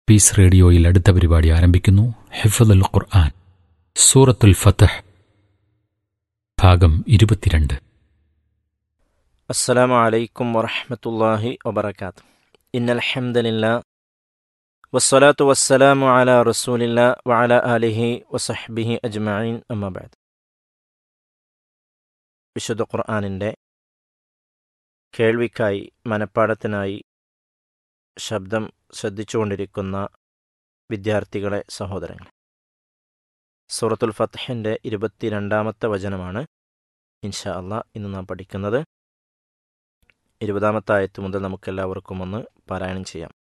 piece റേഡിയോയിൽ അടുത്ത പരിപാടി ആരംഭിക്കുന്നു ഹിഫദുൽ ഖുർആൻ സൂറത്തുൽ ഫതഹ് ഭാഗം ഇരുപത്തിരണ്ട് السلام عليكم ورحمة الله وبركاته إن الحمد لله والصلاة والسلام على رسول الله وعلى آله وصحبه أجمعين أما بعد വിശുദ്ധ ഖുർആാനിൻ്റെ കേൾവിക്കായി മനപ്പാടത്തിനായി ശബ്ദം ശ്രദ്ധിച്ചുകൊണ്ടിരിക്കുന്ന വിദ്യാർത്ഥികളെ സഹോദരങ്ങൾ സൂറത്തുൽ ഫത്തഹിൻ്റെ ഇരുപത്തിരണ്ടാമത്തെ വചനമാണ് ഇൻഷാ അള്ളാ ഇന്ന് നാം പഠിക്കുന്നത് ഇരുപതാമത്തെ ആയത്ത് മുതൽ നമുക്കെല്ലാവർക്കും ഒന്ന് പാരായണം ചെയ്യാം